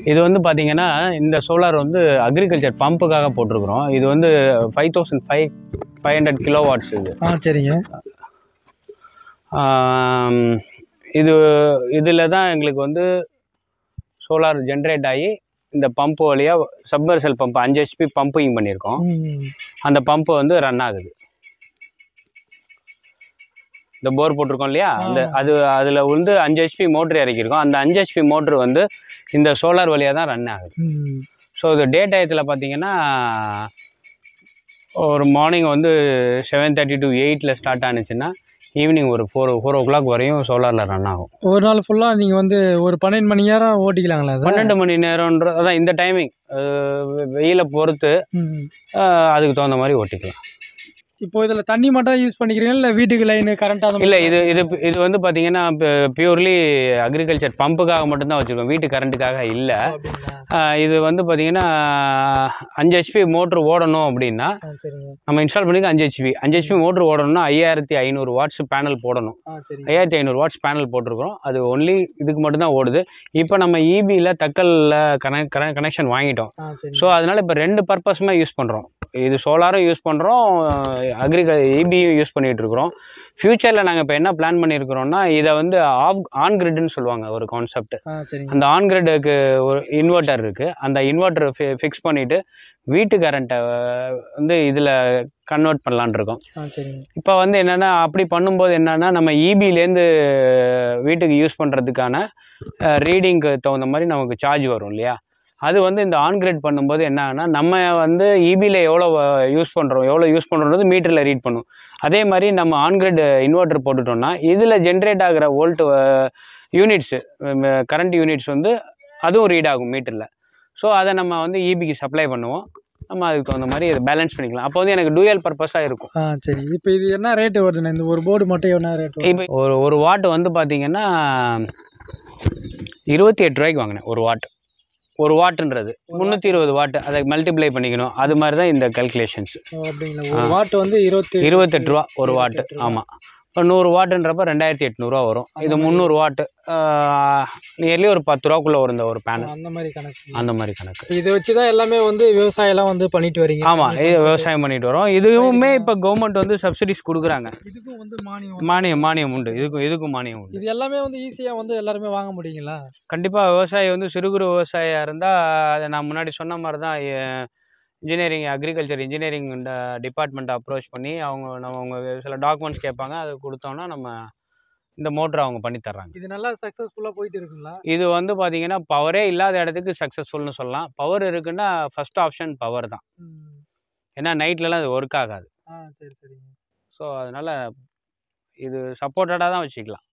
இது வந்து பார்த்தீங்கன்னா இந்த சோலார் வந்து அக்ரிகல்ச்சர் பம்புக்காக போட்டிருக்கிறோம் இது வந்து five thousand five five hundred kilowatts இது ஆ சரிங்க ஆம், இது இதில் தான் எங்களுக்கு வந்து சோலார் ஜென்ரேட் ஆகி இந்த பம்ப் வழியாக சப்மர்சல் பம்ப் அஞ்சு ஹெச்பி பம்பிங் பண்ணியிருக்கோம் ம் அந்த பம்ப் வந்து ரன் ஆகுது இந்த போர் போட்டிருக்கோம் இல்லையா அந்த ஆ. அது அதில் வந்து அஞ்சு ஹெச்பி மோட்ரு இறக்கியிருக்கோம் அந்த அஞ்சு ஹெச்பி மோட்ரு வந்து இந்த சோலார் வழியாக தான் ரன் ஆகுது ம் ஸோ இது டே டயத்தில் பார்த்தீங்கன்னா ஒரு மார்னிங் வந்து செவன் தேர்ட்டி டு எயிட்டில் ஸ்டார்ட் ஆனுச்சுன்னா ஈவினிங் ஒரு ஃபோர் ஃபோர் ஓ கிளாக் வரையும் சோலாரில் ரன் ஆகும் ஒரு நாள் ஃபுல்லாக நீங்கள் வந்து ஒரு பன்னெண்டு மணி நேரம் ஓட்டிக்கலாங்களா அதை பன்னெண்டு மணி நேரம்ன்ற அதான் இந்த டைமிங் வெயிலை பொறுத்து ம் அஹ், அதுக்கு தகுந்த மாதிரி ஓட்டிக்கலாம் இப்போ இதில் தண்ணி மட்டும் யூஸ் பண்ணிக்கிறீங்களா இல்லை வீட்டுக்கு லைனு கரண்ட் அந்த இல்லை இது இது இது வந்து பார்த்தீங்கன்னா பியூர்லி அக்ரிகல்ச்சர் பம்புக்காக மட்டும்தான் வச்சுருக்கோம் வீட்டு கரண்ட்டுக்காக இல்லை அப்படிங்களா இது வந்து பார்த்தீங்கன்னா அஞ்சு ஹெச்பி மோட்ரு ஓடணும் அப்படின்னா ஆ சரிங்க நம்ம இன்ஸ்டால் பண்ணிக்க அஞ்சு ஹெச்பி அஞ்சு ஹெச்பி மோட்ரு ஓடணும்னா ஐயாயிரத்தி ஐநூறு வாட்ஸ் பேனல் போடணும் ஆ சரிங்க ஐயாயிரத்தி ஐநூறு வாட்ஸ் பேனல் போட்டிருக்கிறோம் அது ஒன்லி இதுக்கு மட்டும்தான் ஓடுது இப்போ நம்ம இபியில் தக்கலில் கனெக்ட் கனெக்ஷன் வாங்கிட்டோம் ஆ சரிங்க ஸோ அதனால் இப்போ ரெண்டு பர்பஸுமே யூஸ் பண்ணுறோம் இது சோலாரும் யூஸ் பண்ணுறோம் அக்ரிக இபியும் யூஸ் பண்ணிகிட்டு இருக்கிறோம் ஃப்யூச்சரில் நாங்கள் இப்போ என்ன பிளான் பண்ணியிருக்கிறோம்னா இதை வந்து ஆஃப் ஆன் கிரிட்னு சொல்லுவாங்க ஒரு கான்செப்ட் ஆ சரிங்க அந்த ஆன் கிரிட்டுக்கு ஒரு இன்வெர்ட்டர் இருக்குது அந்த இன்வெர்ட்டர் ஃபிக்ஸ் பண்ணிவிட்டு வீட்டு கரண்ட்டை வந்து இதில் கன்வெர்ட் பண்ணலான்னு இருக்கோம் ஆ சரிங்க இப்போ வந்து என்னென்னா அப்படி பண்ணும்போது என்னென்னா நம்ம இபிலேருந்து வீட்டுக்கு யூஸ் பண்ணுறதுக்கான ரீடிங்க்கு தகுந்த மாதிரி நமக்கு சார்ஜ் வரும் இல்லையா அது வந்து இந்த ஆன் கிரேட் பண்ணும்போது என்ன ஆகுனா நம்ம வந்து இபியில் எவ்வளோ யூஸ் பண்ணுறோம் எவ்வளோ யூஸ் பண்ணுறது மீட்டரில் ரீட் பண்ணும் அதே மாதிரி நம்ம ஆன் கிரேட் இன்வெர்ட்டர் போட்டுட்டோம்னா இதில் ஜென்ரேட் ஆகிற வோல்ட் யூனிட்ஸு கரண்ட் யூனிட்ஸ் வந்து அதுவும் ரீட் ஆகும் மீட்டரில் ஸோ அதை நம்ம வந்து இபிக்கு சப்ளை பண்ணுவோம் நம்ம அதுக்கு தகுந்த மாதிரி இதை பேலன்ஸ் பண்ணிக்கலாம் அப்போ வந்து எனக்கு டூயல் பர்பஸாக இருக்கும் ஆ சரி இப்போ இது என்ன ரேட்டு வருதுண்ணே இந்த ஒரு போர்டு மட்டும் என்ன ரேட் வருது இப்போ ஒரு ஒரு வாட் வந்து பார்த்தீங்கன்னா இருபத்தி எட்டு ரூபாய்க்கு வாங்கினேன் ஒரு வாட் ஒரு வாட்டுன்றது முந்நூற்றி இருபது வாட் அதை மல்டிப்ளை பண்ணிக்கணும் அது மாதிரி தான் இந்த கல்குலேஷன்ஸ் ஓ, அப்படிங்களா ஒரு வாட் வந்து இருபத்தி இருபத்தெட்டு ரூபா ஒரு வாட்டு 28 ரூபா. ஆமாம் இப்போ நூறு வாட்டுன்றப்ப ரெண்டாயிரத்தி எட்நூறுவா வரும் அந்த இது மாதிரி. முந்நூறு வாட்டு நியர்லி ஒரு பத்து ரூபாக்குள்ளே வரும் இந்த ஒரு பேனல் அந்த மாதிரி கணக்கு அந்த மாதிரி கணக்கு இப்போ இதை வச்சு தான் எல்லாமே வந்து விவசாயம்லாம் வந்து பண்ணிட்டு வரீங்க ஆமாம் இது விவசாயம் பண்ணிட்டு வரோம் இதுவுமே இப்போ கவர்மெண்ட் வந்து சப்சிடிஸ் கொடுக்குறாங்க இதுக்கும் வந்து மானியம் மானியம் மானியம் உண்டு இதுக்கும் இதுக்கும் மானியம் உண்டு இது எல்லாமே வந்து ஈஸியாக வந்து எல்லாருமே வாங்க முடியுங்களா கண்டிப்பாக விவசாயி வந்து சிறு குறு விவசாயியாக இருந்தால் அதை நான் முன்னாடி சொன்ன மாதிரி தான் இன்ஜினியரிங் அக்ரிகல்ச்சர் இன்ஜினியரிங் டிபார்ட்மெண்ட்டை அப்ரோச் பண்ணி அவங்க நம்ம அவங்க சில டாக்குமெண்ட்ஸ் கேட்பாங்க அதை கொடுத்தோன்னா நம்ம இந்த மோட்டர் அவங்க பண்ணி தர்றாங்க இது நல்லா சக்ஸஸ்ஃபுல்லாக போயிட்டு இருக்குங்களா இது வந்து பார்த்தீங்கன்னா பவரே இல்லாத இடத்துக்கு சக்ஸஸ்ஃபுல்னு சொல்லலாம் பவர் இருக்குன்னா ஃபர்ஸ்ட் ஆப்ஷன் பவர் தான் ம். ஏன்னா நைட்லலாம் அது ஒர்க் ஆகாது ஆ சரி சரிங்க ஸோ அதனால் இது சப்போர்ட்டடாக தான் வச்சுக்கலாம்